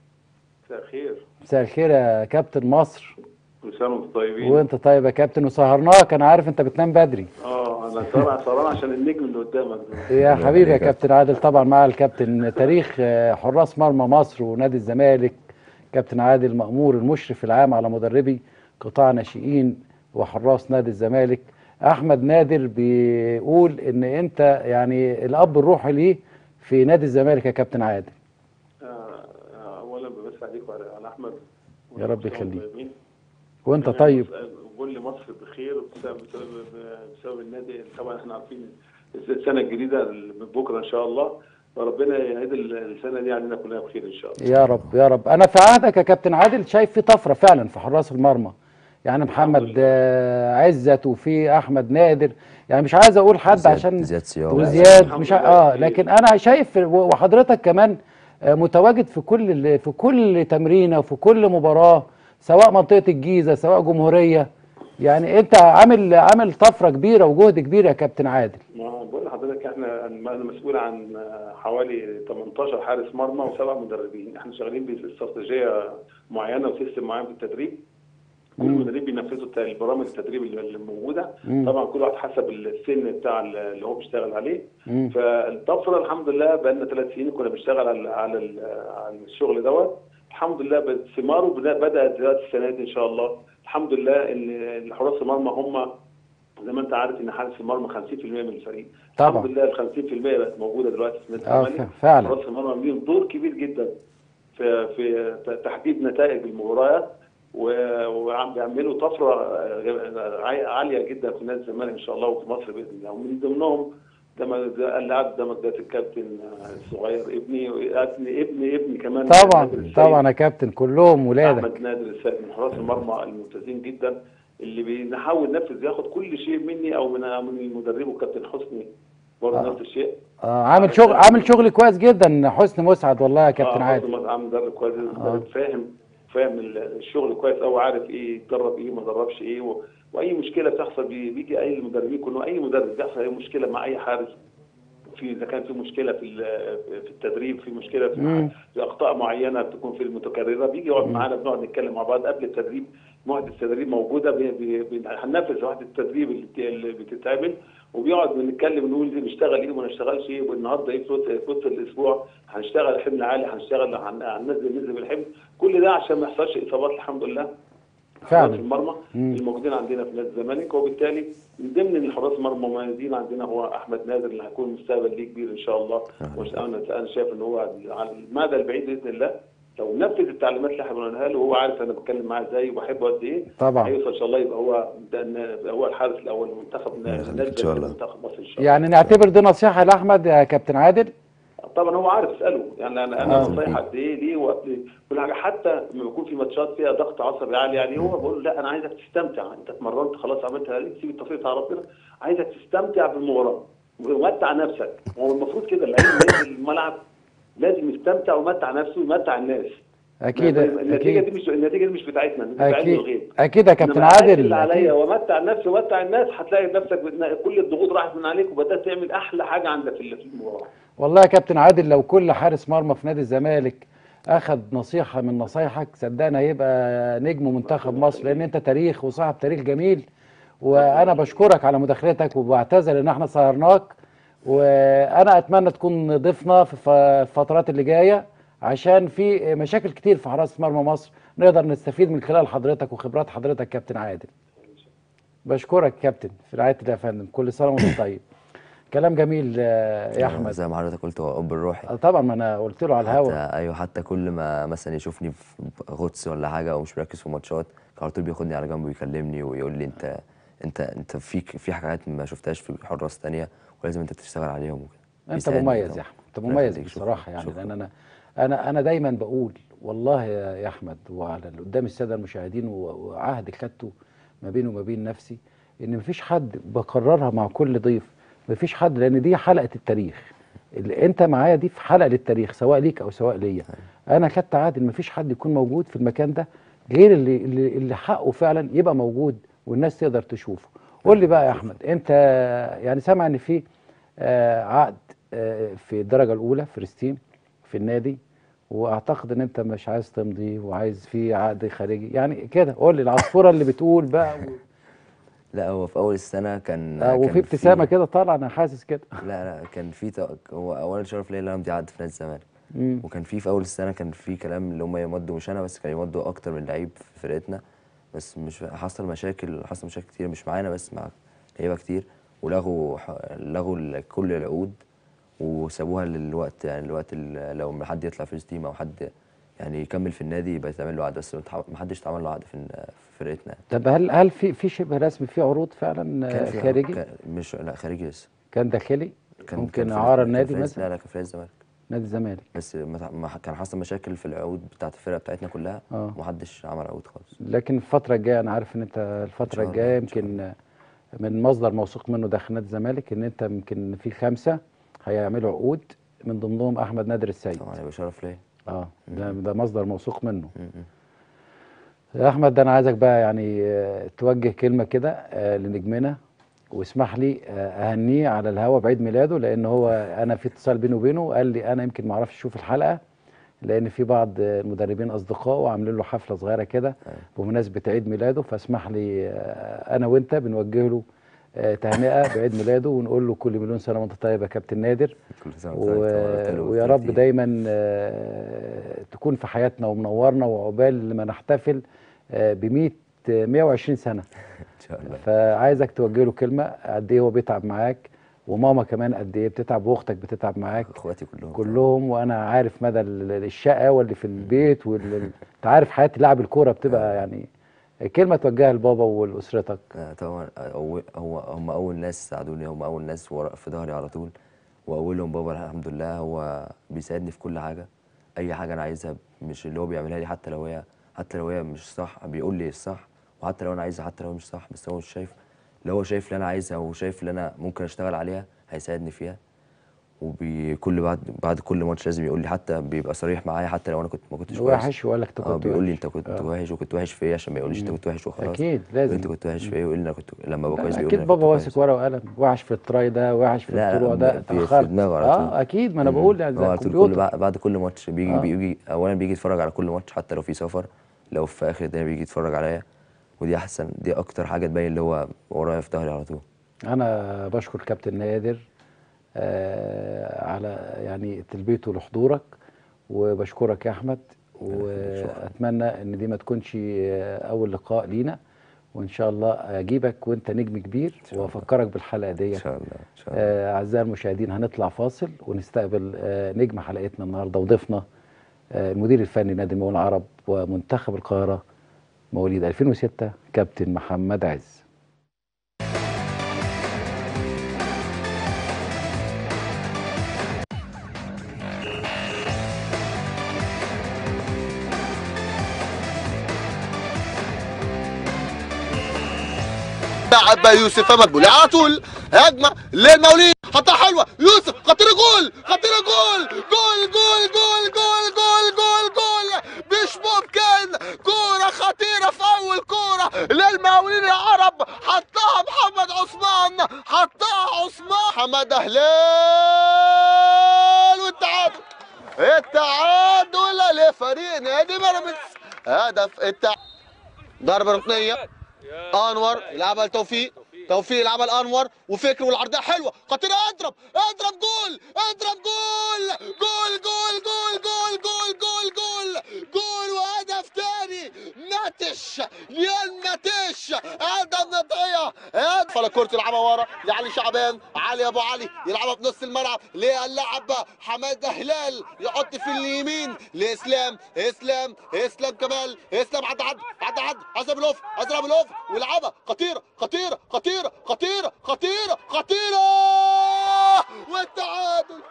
مساء الخير مساء الخير يا كابتن مصر كل سنه وانتم طيبين وانت طيب يا كابتن وسهرناك انا عارف انت بتنام بدري اه انا سهران سهران عشان النجم اللي قدامك ده يا حبيبي يا كابتن عادل طبعا مع الكابتن تاريخ آه، حراس مرمى مصر ونادي الزمالك كابتن عادل مأمور المشرف العام على مدربي قطاع ناشئين وحراس نادي الزمالك احمد نادر بيقول ان انت يعني الاب الروحي ليه في نادي الزمالك يا كابتن عادل آه، آه، اولا بمسي عليك وعلى على احمد يا رب كل سنة وانتم يخليك. طيبين. وانت جميع طيب مصر- كل مصر بخير بسبب بسبب بسبب النادي طبعا احنا عارفين السنه الجديده من بكره ان شاء الله وربنا يعيد السنه دي علينا كلنا بخير ان شاء الله يا رب يا رب انا في عهدك يا كابتن عادل شايف في طفره فعلا في حراس المرمى يعني محمد آه، عزت وفي احمد نادر يعني مش عايز اقول حد زياد- عشان زياد صياغة. وزياد الحمد مش ع- لله اه كتير. لكن انا شايف وحضرتك كمان آه، متواجد في كل ال- في كل تمرينه وفي كل مباراه سواء منطقه الجيزه سواء جمهوريه يعني انت عامل عامل طفره كبيره وجهد كبير يا كابتن عادل ما بقول لحضرتك احنا انا مسؤول عن حوالي 18 حارس مرمى وسبع مدربين احنا شغالين باستراتيجيه معينه وسيستم معين في التدريب كل مدرب بينفذوا الت- البرامج التدريب اللي اللي موجوده طبعا كل واحد حسب السن بتاع اللي هو بيشتغل عليه فالطفره الحمد لله بقى لنا ثلاث سنين كنا بنشتغل على على ال- على الشغل دوت الحمد لله بس ثماره بدا- بدات دلوقتي السنه دي ان شاء الله الحمد لله ان حراس المرمى هم زي ما انت عارف ان حارس المرمى 50% من الفريق طبعا. الحمد لله ال 50% بقت موجوده دلوقتي في نادي اه الزمالك ف- فعلا. حراس المرمى ليهم دور كبير جدا في في ت- تحديد نتائج المباريات و- وبيعملوا طفره آه، عا- عاليه جدا في نادي الزمالك ان شاء الله وفي مصر باذن الله ومن ضمنهم ده ما- ده اللاعب ده ده الكابتن آه، الصغير ابني ابني ابني ابني كمان طبعا نادر السيد. طبعا يا كابتن كلهم ولادك احمد نادر السيد من حراس المرمى الممتازين جدا اللي بنحاول ننفذ ياخد كل شيء مني او من من المدرب والكابتن حسني برضه آه. نفس الشيء آه عامل شغل عامل شغل كويس جدا حسني مسعد والله يا كابتن آه، عادل حسني عامل مدرب كويس مدرب فاهم فاهم ال- الشغل كويس قوي عارف ايه يتدرب ايه ما دربش ايه و... واي مشكله بتحصل بي- بيجي اي المدربين كلهم اي مدرب بيحصل اي مشكله مع اي حارس في اذا كان في مشكله في ال- في التدريب في مشكله في, في اخطاء معينه بتكون في المتكرره بيجي يقعد معانا بنقعد نتكلم مع بعض قبل التدريب معدة التدريب موجوده بي- بي- بي- هننفذ وحده التدريب اللي بت- اللي بتتعمل وبيقعد بنتكلم نقول دي نشتغل ايه وما نشتغلش ايه والنهارده ايه في وسط في وسط الاسبوع هنشتغل حمل عالي هنشتغل هن- هننزل نسبه الحمل كل ده عشان ما يحصلش اصابات الحمد لله فعلا. حراس المرمى الموجودين عندنا في نادي الزمالك وبالتالي من ضمن الحراس المرمى المميزين عندنا هو احمد نادر اللي هيكون مستقبل ليه كبير ان شاء الله وش- انا انا شايف ان هو على المدى البعيد باذن الله لو نفذ التعليمات اللي احنا بنقولها له وهو عارف انا بتكلم معاه ازاي وبحبه قد ايه طبعا. هيوصل ان شاء الله يبقى هو ده يبقى هو الحارس الاول لمنتخب يخليك إن نادي شاء الله. منتخب مصر ان شاء الله يعني نعتبر دي نصيحه لاحمد يا كابتن عادل طبعا هو عارف اساله يعني انا انا آه. نصايح قد ايه ليه وقت كل حاجه حتى لما بيكون في ماتشات فيها ضغط عصبي عالي يعني هو بقول له لا انا عايزك تستمتع انت اتمرنت خلاص عملت عليك سيب التوفيق على ربنا عايزك تستمتع بالمباراه ومتع نفسك هو المفروض كده اللعيب اللي ينزل الملعب لازم يستمتع ويمتع نفسه ويمتع الناس اكيد النتيجه دي اكيد مش النتيجه دي مش بتاعتنا دي بتاعت اكيد الغيب اكيد يا كابتن إنما عايز عادل اللي عليا أكيد. ومتع نفسي ومتع الناس هتلاقي نفسك بت- كل الضغوط راحت من عليك وبدات تعمل احلى حاجه عندك في في المباراه والله يا كابتن عادل لو كل حارس مرمى في نادي الزمالك اخذ نصيحه من نصايحك صدقني هيبقى نجم منتخب مصر لان انت تاريخ وصاحب تاريخ جميل وانا بشكرك على مداخلتك وبعتذر ان احنا سهرناك وانا اتمنى تكون ضيفنا في الف- الفترات اللي جايه عشان في مشاكل كتير في حراسه مرمى مصر نقدر نستفيد من خلال حضرتك وخبرات حضرتك كابتن عادل بشكرك كابتن في رعايه الله يا فندم كل سنه وانت طيب كلام جميل آه، يا احمد زي ما حضرتك قلت هو اب الروحي آه، طبعا ما انا قلت له على الهوا حتى ايوه حتى كل ما مثلا يشوفني في غطس ولا حاجه او مش مركز في ماتشات كان على طول بياخدني على جنب ويكلمني ويقول لي انت انت انت فيك في حاجات ما شفتهاش في حراس تانية ولازم انت تشتغل عليهم وكده انت بيساعدني مميز طبعاً. يا احمد انت ربنا مميز يخليك، شكراً، بصراحه يعني شكراً. لان انا انا انا دايما بقول والله يا يا احمد وعلى اللي قدام الساده المشاهدين و- وعهد خدته ما بيني وما بين نفسي ان مفيش حد بكررها مع كل ضيف مفيش حد لان دي حلقه التاريخ اللي انت معايا دي في حلقه للتاريخ سواء ليك او سواء ليا انا خدت عهد ان مفيش حد يكون موجود في المكان ده غير اللي اللي, اللي حقه فعلا يبقى موجود والناس تقدر تشوفه قول لي بقى يا احمد انت يعني سامع ان في آه، عقد آه، في الدرجه الاولى في ريستيم في النادي واعتقد ان انت مش عايز تمضي وعايز في عقد خارجي يعني كده قول لي العصفوره اللي بتقول بقى و... لا هو في اول السنه كان آه كان وفي ابتسامه كده طالعه انا حاسس كده لا لا كان في ت- هو اولا شرف ليا ان انا امضي عقد في نادي الزمالك مم. وكان في في اول السنه كان في كلام اللي هم يمضوا مش انا بس كان يمضوا اكتر من لعيب في فرقتنا بس مش حصل مشاكل حصل مشاكل كتير مش معانا بس مع لعيبه كتير ولغوا ح- لغوا ال- كل العقود وسابوها للوقت يعني الوقت ال- لو حد يطلع في التيم او حد يعني يكمل في النادي يبقى يتعمل له عقد بس ما حدش اتعمل له عقد في في فرقتنا طب هل هل في في شبه رسمي في عروض فعلا كان آه، في خارجي كان مش لا خارجي لسه كان داخلي كان ممكن كان في- اعاره كان في النادي نادي- مثلا لا لا كان في نادي الزمالك نادي الزمالك بس ما ما كان حصل مشاكل في العقود بتاعت الفرقه بتاعتنا كلها اه ومحدش عمل عقود خالص لكن الفترة الجاية أنا عارف إن أنت الفترة شاء الله، الجاية إن شاء يمكن من مصدر موثوق منه داخل نادي الزمالك إن أنت يمكن في خمسة هيعملوا عقود من ضمنهم أحمد نادر السيد طبعا هيبقى شرف ليا اه ده ده مصدر موثوق منه م- م. يا أحمد ده أنا عايزك بقى يعني آه، توجه كلمة كده آه، لنجمنا واسمح لي آه، أهنيه على الهوا بعيد ميلاده لأن هو أنا في اتصال بينه وبينه قال لي أنا يمكن ما أعرفش أشوف الحلقة لان في بعض المدربين اصدقائه عاملين له حفله صغيره كده بمناسبه عيد ميلاده فاسمح لي آه، انا وانت بنوجه له آه، تهنئه بعيد ميلاده ونقول له كل مليون سنه وانت طيب يا كابتن نادر كل سنه و... وانت طيب طبعاً قلت له- ويا قلت له رب كتير. دايما آه، تكون في حياتنا ومنورنا وعقبال ما نحتفل ب 100 120 سنه ان شاء الله فعايزك توجه له كلمه قد ايه هو بيتعب معاك وماما كمان قد ايه بتتعب واختك بتتعب معاك اخواتي كلهم كلهم وانا عارف مدى ال- الشقاوه اللي في البيت وال انت عارف حياه لاعب الكوره بتبقى يعني كلمه توجهها لبابا ولاسرتك آه، طبعا أول هو هم اول ناس ساعدوني هم اول ناس ورا في ظهري على طول واولهم بابا الحمد لله هو بيساعدني في كل حاجه اي حاجه انا عايزها مش اللي هو بيعملها لي حتى لو هي حتى لو هي مش صح بيقول لي الصح وحتى لو انا عايزها حتى لو هي مش صح بس هو مش شايف لو هو شايف اللي انا عايزها وشايف اللي انا ممكن اشتغل عليها هيساعدني فيها وبكل بعد بعد كل ماتش لازم يقول لي حتى بيبقى صريح معايا حتى لو انا كنت ما كنتش كويس وحش وقال لك انت اه كنت بيقول لي وحش. انت كنت آه. وحش وكنت وحش في ايه عشان ما يقوليش انت كنت وحش وخلاص اكيد لازم انت كنت وحش في ايه ويقول لي انا كنت لما ببقى كويس لا، بيقول لي اكيد انا كنت بابا كويس ماسك ورقه وقلم وحش في التراي ده وحش في لا، الطلوع ده ب- في- في اتاخرت دماغه على طول. اه اكيد ما انا بقول يعني زي هو على طول كل الكمبيوتر بعد, بعد كل ماتش بيجي آه. بيجي اولا بيجي يتفرج على كل ماتش حتى لو في سفر لو في اخر الدنيا بيجي يتفرج عليا ودي احسن دي اكتر حاجه تبين اللي هو ورايا في ظهري على طول انا بشكر كابتن نادر آه على يعني تلبيته لحضورك وبشكرك يا احمد واتمنى ان دي ما تكونش آه، اول لقاء لينا وان شاء الله اجيبك وانت نجم كبير وافكرك بالحلقه دي ان شاء الله ان شاء الله آه، اعزائي المشاهدين هنطلع فاصل ونستقبل آه، نجم حلقتنا النهارده وضيفنا آه، المدير الفني نادي المقاولين العرب ومنتخب القاهره مواليد 2006 كابتن محمد عز لعب يوسف مقبول على طول هجمه للمولين حطها حلوه يوسف خطيره جول خطيره جول جول جول جول جول جول جول جول مش ممكن كوره خطيره في اول كوره للمقاولين العرب حطها محمد عثمان حطها عثمان حماده هلال والتعادل التعادل لفريق نادي بيراميدز هدف التعادل ضربه ركنيه انور يلعبها لتوفيق توفيق يلعبها لانور وفكر والعرضيه حلوه خطيره اضرب اضرب جول اضرب جول جول جول جول جول جول جول جول جول وهدف تاني نتش ليون نتش ادم نطيه فلا كرة يلعبها ورا لعلي شعبان علي ابو علي يلعبها في نص الملعب للاعب حماده هلال يحط في اليمين لاسلام اسلام اسلام كمال اسلام عدى عدى عدى عدى عزم الاوف عزم الاوف ويلعبها خطيره خطيره خطيره خطيره خطيره خطيره والتعادل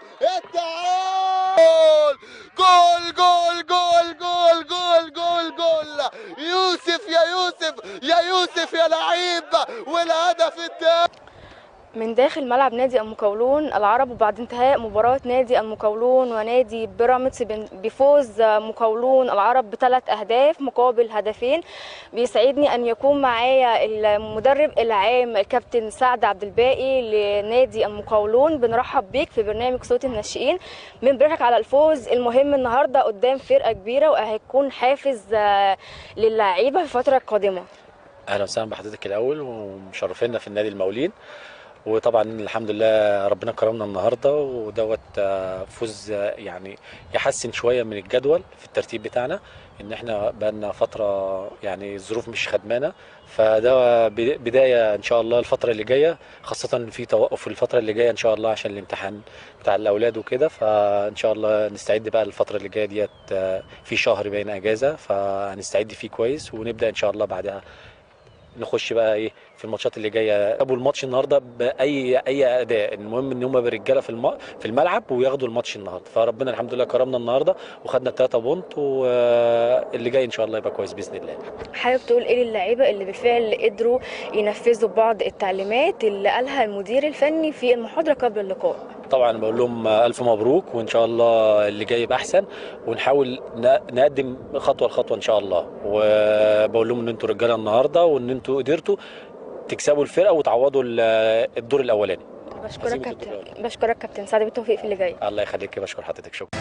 التعادل جول جول جول جول جول جول جول يوسف يا يوسف يا يوسف يا لعيب والهدف الثاني من داخل ملعب نادي المقاولون العرب وبعد انتهاء مباراة نادي المقاولون ونادي بيراميدز بن- بفوز مقاولون العرب بثلاث أهداف مقابل هدفين بيسعدني أن يكون معايا المدرب العام الكابتن سعد عبد الباقي لنادي المقاولون بنرحب بيك في برنامج صوت الناشئين بنبارك على الفوز المهم النهارده قدام فرقة كبيرة وهيكون حافز آه، للاعيبة في الفترة القادمة اهلا وسهلا بحضرتك الاول ومشرفينا في النادي المقاولين وطبعا الحمد لله ربنا كرمنا النهارده ودوت آه، فوز آه، يعني يحسن شويه من الجدول في الترتيب بتاعنا ان احنا بقالنا فتره يعني الظروف مش خدمانا فده بدا- بدايه ان شاء الله الفتره اللي جايه خاصه إن في توقف الفتره اللي جايه ان شاء الله عشان الامتحان بتاع الاولاد وكده فان شاء الله نستعد بقى الفتره اللي جايه ديت آه، في شهر بين اجازه فهنستعد فيه كويس ونبدا ان شاء الله بعدها نخش بقى ايه في الماتشات اللي جايه ابو الماتش النهارده باي اي اداء المهم ان هم برجاله في الم... في الملعب وياخدوا الماتش النهارده فربنا الحمد لله كرمنا النهارده وخدنا الثلاثه بونت واللي جاي ان شاء الله يبقى كويس باذن الله حابب تقول ايه للاعيبه اللي بالفعل قدروا ينفذوا بعض التعليمات اللي قالها المدير الفني في المحاضره قبل اللقاء طبعا بقول لهم الف مبروك وان شاء الله اللي جاي يبقى احسن ونحاول ن- نقدم خطوه لخطوه ان شاء الله وبقول لهم ان انتوا رجاله النهارده وان انتوا قدرتوا تكسبوا الفرقه وتعوضوا ال- الدور الاولاني بشكرك هسيبك كابتن بشكرك كابتن سعد بالتوفيق في اللي جاي الله يخليك بشكر حضرتك شكرا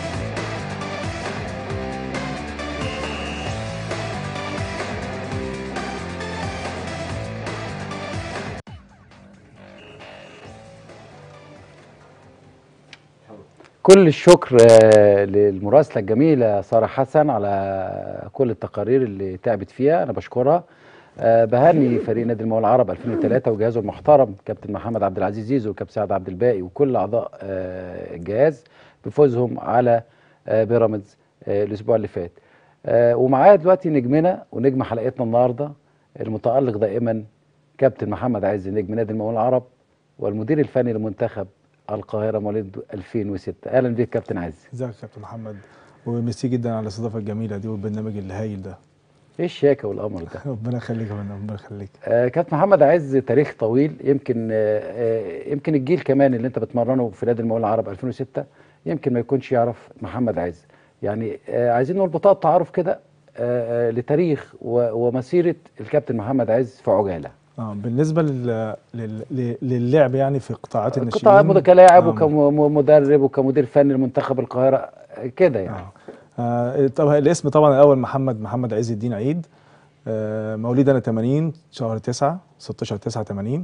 كل الشكر آه، للمراسله الجميله ساره حسن على كل التقارير اللي تعبت فيها انا بشكرها آه، بهني فريق نادي المقاولون العرب 2003 وجهازه المحترم كابتن محمد عبد العزيز زيزو وكابتن سعد عبد الباقي وكل اعضاء آه، الجهاز بفوزهم على آه، بيراميدز آه، الاسبوع اللي فات آه، ومعايا دلوقتي نجمنا ونجم حلقتنا النهارده المتالق دائما كابتن محمد عز نجم نادي المقاولون العرب والمدير الفني لمنتخب القاهره مواليد 2006 اهلا بيك كابتن عز ازيك يا كابتن محمد وميرسي جدا على الاستضافه الجميله دي والبرنامج الهايل ده ايه الشياكه والامر ده ربنا يخليك يا فندم ربنا يخليك آه كابتن محمد عز تاريخ طويل يمكن آه آه يمكن الجيل كمان اللي انت بتمرنه في نادي المقاولون العرب 2006 يمكن ما يكونش يعرف محمد عز يعني آه عايزين نقول بطاقه تعارف كده آه آه لتاريخ و- ومسيره الكابتن محمد عز في عجاله اه بالنسبه لل... لل... للعب يعني في قطاعات الناشئين قطاع مد- كلاعب آه، وكمدرب وكمدير فني لمنتخب القاهره آه، كده يعني آه طبعا الاسم طبعا الاول محمد محمد عز الدين عيد آه مواليد انا 80 شهر 9 16 9 80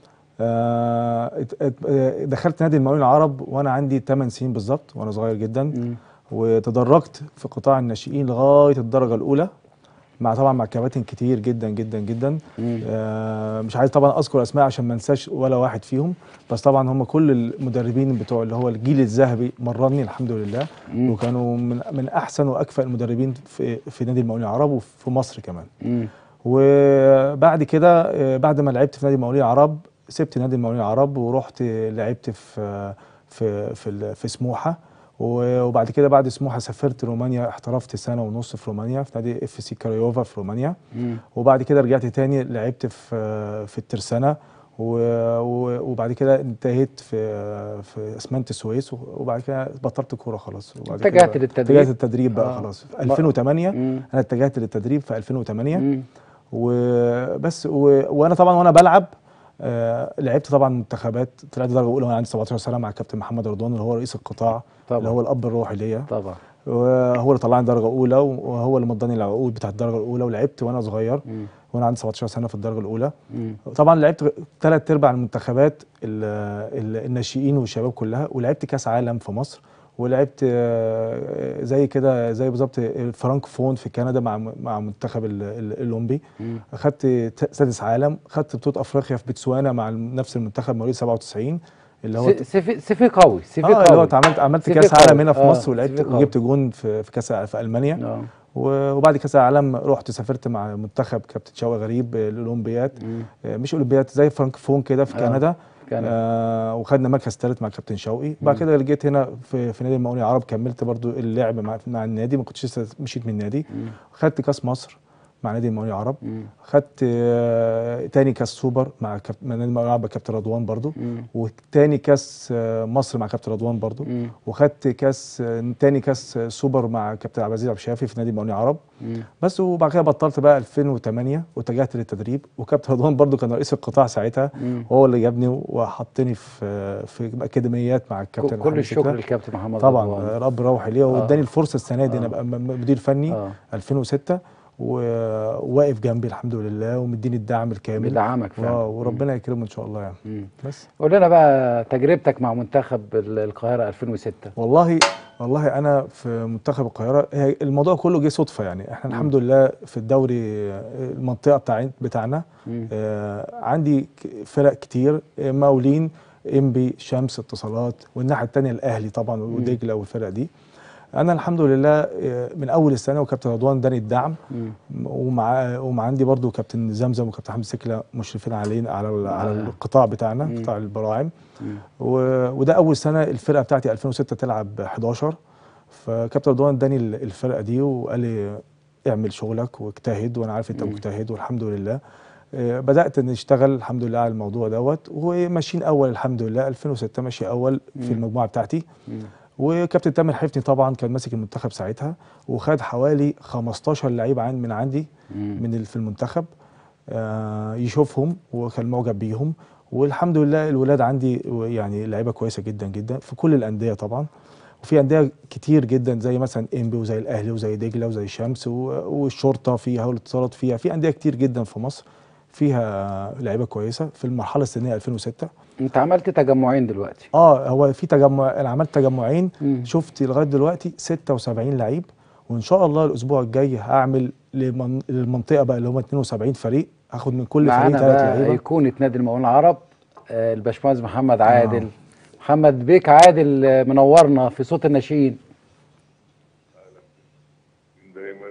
آه ات- ات- آه، دخلت نادي المقاولين العرب وانا عندي 8 سنين بالظبط وانا صغير جدا وتدرجت في قطاع الناشئين لغايه الدرجه الاولى مع طبعا مع كباتن كتير جدا جدا جدا آه مش عايز طبعا اذكر اسماء عشان ما انساش ولا واحد فيهم بس طبعا هم كل المدربين بتوع اللي هو الجيل الذهبي مرني الحمد لله وكانوا من من احسن واكفأ المدربين في في نادي المقاولين العرب وفي مصر كمان مم. وبعد كده آه، بعد ما لعبت في نادي المقاولين العرب سبت نادي المقاولين العرب ورحت لعبت في في في, ال- في سموحه و- وبعد كده بعد سموحه سافرت رومانيا احترفت سنه ونص في رومانيا في نادي اف سي كرايوفا في رومانيا مم. وبعد كده رجعت تاني لعبت في في الترسانه و- و- وبعد كده انتهيت في في اسمنت السويس وبعد كده بطلت كوره خلاص وبعد كده اتجهت بقى- للتدريب. اتجهت للتدريب بقى آه. خلاص في ما- 2008 مم. انا اتجهت للتدريب في 2008 مم. وبس و... وانا طبعا وانا بلعب آه لعبت طبعا منتخبات طلعت درجه اولى وانا عندي 17 سنه مع الكابتن محمد رضوان اللي هو رئيس القطاع طبعا. اللي هو الاب الروحي ليا طبعا وهو اللي طلعني درجه اولى وهو اللي مضاني العقود بتاعت الدرجه الاولى ولعبت وانا صغير وانا عندي 17 سنه في الدرجه الاولى مم. طبعا لعبت ثلاث ارباع المنتخبات ال- ال- الناشئين والشباب كلها ولعبت كاس عالم في مصر ولعبت آه، زي كده زي بالظبط الفرانكفون في كندا مع مع منتخب ال- ال- الاولمبي مم. اخدت ت- سادس عالم خدت بطوله افريقيا في بتسوانا مع نفس المنتخب مواليد 97 اللي هو س- سيفي سيفي قوي سيفي اه اللي هو قوي اتعملت عملت سيفي كاس قوي. عالم هنا في آه، مصر ولعبت سيفي قوي. وجبت جون في في كاس في المانيا اه و- وبعد كاس العالم رحت سافرت مع منتخب كابتن شوقي غريب آه، الاولمبياد مم. آه، مش اولمبياد زي فرانكفون كده في آه، كندا كندا. آه وخدنا مركز ثالث مع كابتن شوقي بعد كده جيت هنا في, في نادي المقاولين العرب كملت برضو اللعب مع, مع النادي ما كنتش لسه مشيت من النادي خدت كاس مصر مع نادي المقاولين العرب مم. خدت آه تاني كاس سوبر مع كاب... مع نادي المقاولين العرب كابتن رضوان برضو مم. وتاني كاس آه مصر مع كابتن رضوان برضو مم. وخدت كاس آه تاني كاس آه، سوبر مع كابتن عبد العزيز عبد الشافي في نادي المقاولين العرب مم. بس وبعد كده بطلت بقى 2008 واتجهت للتدريب وكابتن رضوان برضو كان رئيس القطاع ساعتها مم. هو اللي جابني وحطني في في اكاديميات مع الكابتن كل محمد الشكر شكرا. للكابتن محمد طبعا رضوان. رب روحي ليه واداني الفرصه السنه دي انا آه. ابقى م- م- مدير فني آه. 2006 وواقف جنبي الحمد لله ومديني الدعم الكامل بيدعمك فعلا. آه، وربنا يكرمه ان شاء الله يعني مم. بس قول لنا بقى تجربتك مع منتخب ال- القاهره 2006 والله والله انا في منتخب القاهره هي الموضوع كله جه صدفه يعني احنا الحمد لله في الدوري آه، المنطقه بتاع بتاعنا مم. آه عندي ك- فرق كتير آه، مقاولين انبي شمس اتصالات والناحيه الثانيه الاهلي طبعا ودجله والفرق دي انا الحمد لله آه، من اول السنه وكابتن رضوان اداني الدعم مم. ومع ومع عندي برضو كابتن زمزم وكابتن حمد سكله مشرفين علينا على ال- على آه. القطاع بتاعنا مم. قطاع البراعم مم. و- وده اول سنه الفرقه بتاعتي 2006 تلعب 11 فكابتن رضوان اداني ال- الفرقه دي وقال لي اعمل شغلك واجتهد وانا عارف انت مم. مجتهد والحمد لله آه، بدات نشتغل الحمد لله على الموضوع دوت وماشيين اول الحمد لله 2006 ماشي اول مم. في المجموعه بتاعتي مم. وكابتن تامر حفني طبعا كان ماسك المنتخب ساعتها وخد حوالي 15 لعيب عن من عندي مم. من ال- في المنتخب آه، يشوفهم وكان معجب بيهم والحمد لله الولاد عندي يعني لعيبه كويسه جدا جدا في كل الانديه طبعا وفي انديه كتير جدا زي مثلا انبي وزي الاهلي وزي دجله وزي شمس و- والشرطه فيها والاتصالات فيها في انديه كتير جدا في مصر فيها لعيبه كويسه في المرحله السنيه 2006 انت عملت تجمعين دلوقتي اه هو في تجمع انا عملت تجمعين مم. شفت لغايه دلوقتي 76 لعيب وان شاء الله الاسبوع الجاي هعمل لمن... للمنطقه بقى اللي هم 72 فريق هاخد من كل فريق معانا ثلاث بقى لعيبه ايقونه نادي المقاولين العرب آه، الباشمهندس محمد عادل محمد بيك عادل آه، منورنا في صوت الناشئين دايما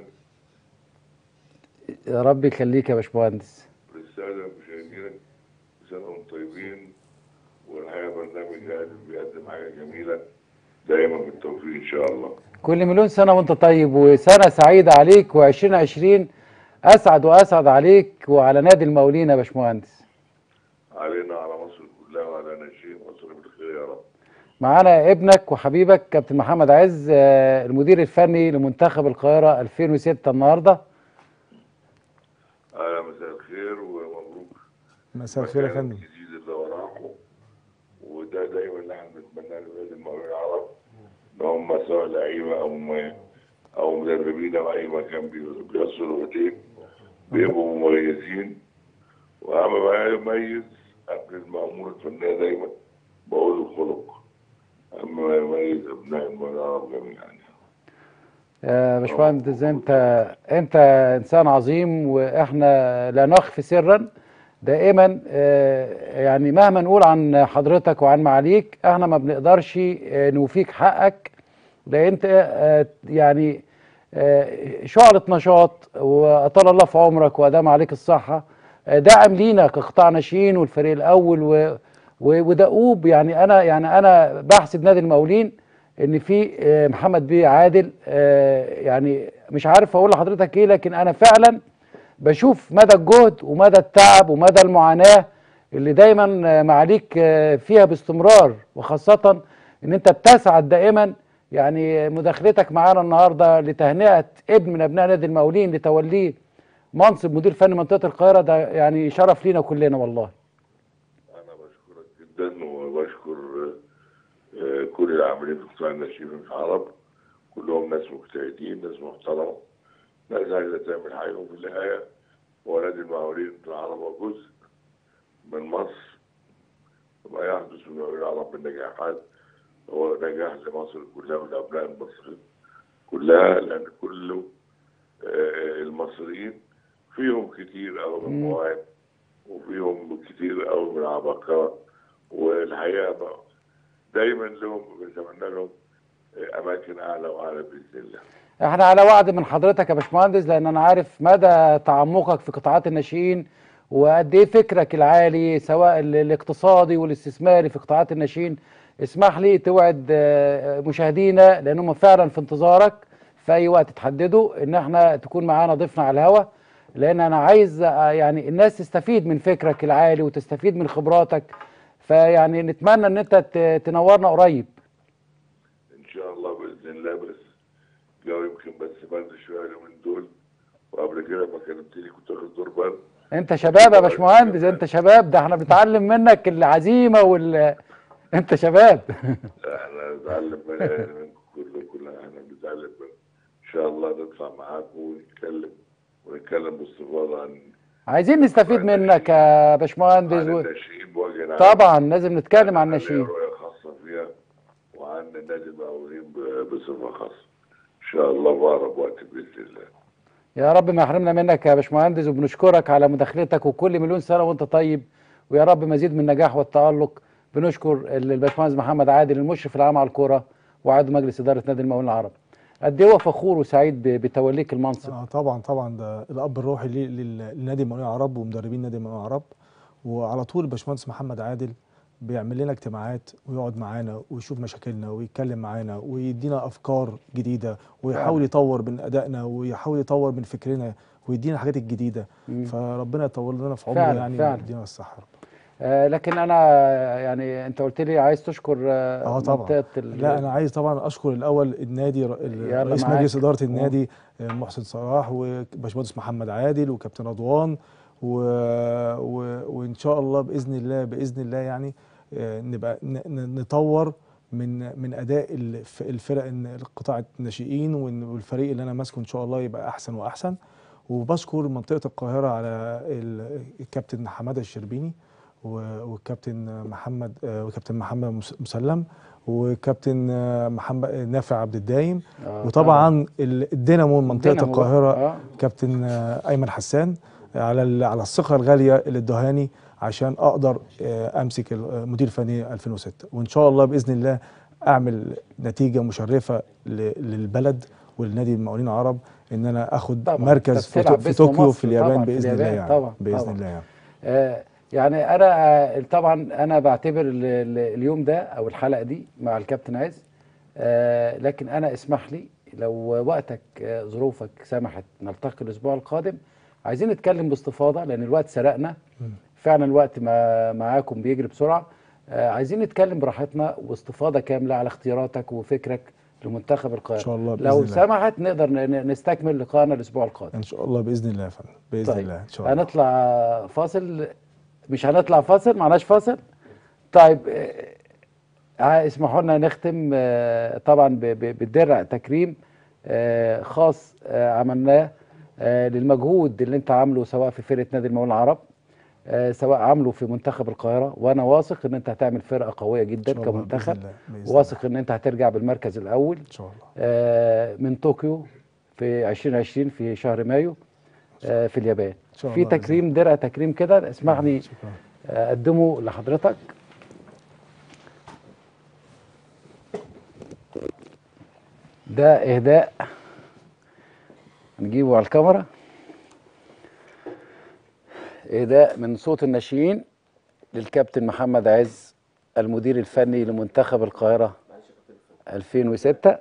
يا رب يخليك يا باشمهندس للسادة مشاهدينك سنة وانتم طيبين والحقيقة برنامج قاعد بيقدم حاجة جميلة دايما بالتوفيق إن شاء الله كل مليون سنه وانت طيب وسنه سعيده عليك و2020 اسعد واسعد عليك وعلى نادي المقاولين يا باشمهندس علينا على مصر كلها وعلى ناشئين مصر بالخير يا رب معانا ابنك وحبيبك كابتن محمد عز آه، المدير الفني لمنتخب القاهره 2006 النهارده أهلا مساء الخير ومبروك مساء الخير يا مكان فندم الجديد اللي وراكم وده دايما اللي احنا بنتمناه لولاد المقاولين العرب ان هم سواء لعيبه او م- او مدربين او اي مكان بي- بيصلوا اليه بيبقوا مميزين واهم ما يميز قبل المأمور الفنية دايما بقول الخلق اهم ما يميز ابناء المقاولين العرب جميعا يا باشمهندس انت انت انسان عظيم واحنا لا نخفي سرا دائما آه، يعني مهما نقول عن حضرتك وعن معاليك احنا ما بنقدرش آه، نوفيك حقك لان انت آه، يعني آه، شعلة نشاط واطال الله في عمرك وادام عليك الصحه آه، داعم لينا كقطاع ناشئين والفريق الاول و و- ودؤوب يعني انا يعني انا بحسب نادي المقاولين ان في آه، محمد بيه عادل آه، يعني مش عارف اقول لحضرتك ايه لكن انا فعلا بشوف مدى الجهد ومدى التعب ومدى المعاناه اللي دايما آه، معاليك آه، فيها باستمرار وخاصه ان انت بتسعد دائما يعني مداخلتك معانا النهارده لتهنئه ابن من ابناء نادي المقاولين لتوليه منصب مدير فني منطقه القاهره ده يعني شرف لينا كلنا والله انا بشكرك جدا وبشكر آه، كل العاملين في قطاع الناشئين العرب كلهم ناس مجتهدين ناس محترمه ناس عايزه تعمل حاجه وفي النهايه ونادي المقاولين العرب جزء من مصر وما يحدث من المقاولين العرب من نجاحات هو نجاح لمصر كلها ولأبناء المصريين كلها لأن كله آه، المصريين فيهم كتير قوي من مواهب وفيهم كتير قوي من عباقرة والحقيقة بقى دايما لهم بنتمنى لهم آه، أماكن أعلى وأعلى بإذن الله احنا على وعد من حضرتك يا باشمهندس لان انا عارف مدى تعمقك في قطاعات الناشئين وقد ايه فكرك العالي سواء ال- الاقتصادي والاستثماري في قطاعات الناشئين اسمح لي توعد آه، مشاهدينا لانهم فعلا في انتظارك في اي وقت تحدده ان احنا تكون معانا ضيفنا على الهوا لان انا عايز آه، يعني الناس تستفيد من فكرك العالي وتستفيد من خبراتك فيعني نتمنى ان انت ت- تنورنا قريب إن شاء الله بإذن الله بس جو يمكن بس برد شوية اليومين دول وقبل كده ما كلمتني كنت واخد دور برد انت شباب يا باشمهندس انت شباب ده احنا بنتعلم منك العزيمه وال انت شباب احنا نتعلم من من كله كلنا احنا بنتعلم من ان شاء الله نطلع معاكم ونتكلم ونتكلم باستفاضه عن عايزين نستفيد منك يا باشمهندس عن و... الناشئين بوجه عام طبعا لازم نتكلم عن ليا الناشئين رؤيه خاصه فيها وعن النادي المقاولين ب- بصفه خاصه ان شاء الله بأقرب وقت باذن الله يا رب ما يحرمنا منك يا باشمهندس وبنشكرك على مداخلتك وكل مليون سنه وانت طيب ويا رب مزيد من النجاح والتالق بنشكر ال- الباشمهندس محمد عادل المشرف العام على الكوره وعضو مجلس اداره نادي المقاولين العرب قد ايه هو فخور وسعيد ب- بتوليك المنصب آه طبعا طبعا ده الاب الروحي ليه- لل- لنادي المقاولين العرب ومدربين نادي المقاولين العرب وعلى طول الباشمهندس محمد عادل بيعمل لنا اجتماعات ويقعد معانا ويشوف مشاكلنا ويتكلم معانا ويدينا افكار جديده ويحاول يطور من ادائنا ويحاول يطور من فكرنا ويدينا الحاجات الجديده مم. فربنا يطول لنا في عمره فعلا، يعني فعلا. ويدينا الصحه رب. آه لكن انا يعني انت قلت لي عايز تشكر آه اه طبعا منطقه ال- لا انا عايز طبعا اشكر الاول النادي ر- ال- يلا رئيس معاك. مجلس اداره النادي آه، محسن صلاح وباشمهندس محمد عادل وكابتن رضوان و... و... وان شاء الله باذن الله باذن الله يعني آه، نبقى ن... ن- نطور من من اداء الف- الفرق إن- قطاع الناشئين وإن- والفريق اللي انا ماسكه ان شاء الله يبقى احسن واحسن وبشكر منطقه القاهره على ال- الكابتن حماده الشربيني و- والكابتن محمد آه، وكابتن محمد مس- مسلم وكابتن آه، محمد نافع عبد الدايم آه، وطبعا ال- الدينامو من منطقه الدينامو بقى. القاهره آه. كابتن آه، ايمن حسان على ال- على الثقه الغاليه اللي ادهاني عشان اقدر آه، امسك المدير الفني 2006 وان شاء الله باذن الله اعمل نتيجه مشرفه ل- للبلد ولنادي المقاولين العرب ان انا اخد طبعاً. مركز أنت في, بتلعب في باسم طوكيو مصر في اليابان طبعاً، في باذن الله اليابان يعني طبعاً، باذن طبعاً. الله يعني آه، يعني انا آه، طبعا انا بعتبر ال- ال- اليوم ده او الحلقه دي مع الكابتن عز آه، لكن انا اسمح لي لو وقتك آه، ظروفك سمحت نلتقي الاسبوع القادم عايزين نتكلم باستفاضه لان الوقت سرقنا فعلا الوقت ما معاكم بيجري بسرعه آه، عايزين نتكلم براحتنا واستفاضه كامله على اختياراتك وفكرك لمنتخب القاهره إن شاء الله بإذن لو الله. سمحت نقدر ن- ن- نستكمل لقاءنا الاسبوع القادم ان شاء الله باذن الله يا فندم باذن طيب الله ان شاء الله هنطلع فاصل مش هنطلع فاصل معناش فاصل طيب آه، اسمحوا لنا نختم آه، طبعا ب- ب- بالدرع تكريم آه، خاص آه، عملناه آه، للمجهود اللي انت عامله سواء في فرقه نادي المقاولين العرب آه، سواء عامله في منتخب القاهره وانا واثق ان انت هتعمل فرقه قويه جدا إن شاء الله كمنتخب بإذن الله، بإذن الله. واثق ان انت هترجع بالمركز الاول ان شاء الله آه، من طوكيو في 2020 في شهر مايو آه، في اليابان شاء في الله بإذن تكريم درع تكريم كده اسمعني شكرا آه، اقدمه لحضرتك ده اهداء نجيبه على الكاميرا اهداء من صوت الناشئين للكابتن محمد عز المدير الفني لمنتخب القاهرة 2006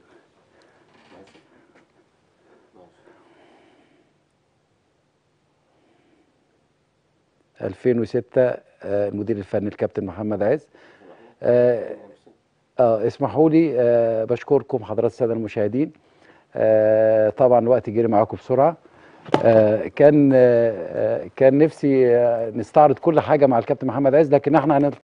2006 آه، المدير الفني الكابتن محمد عز آه آه اسمحوا لي آه بشكركم حضرات الساده المشاهدين آه طبعا الوقت جري معاكم بسرعه آه كان آه آه، كان نفسي آه نستعرض كل حاجه مع الكابتن محمد عز لكن احنا هنل-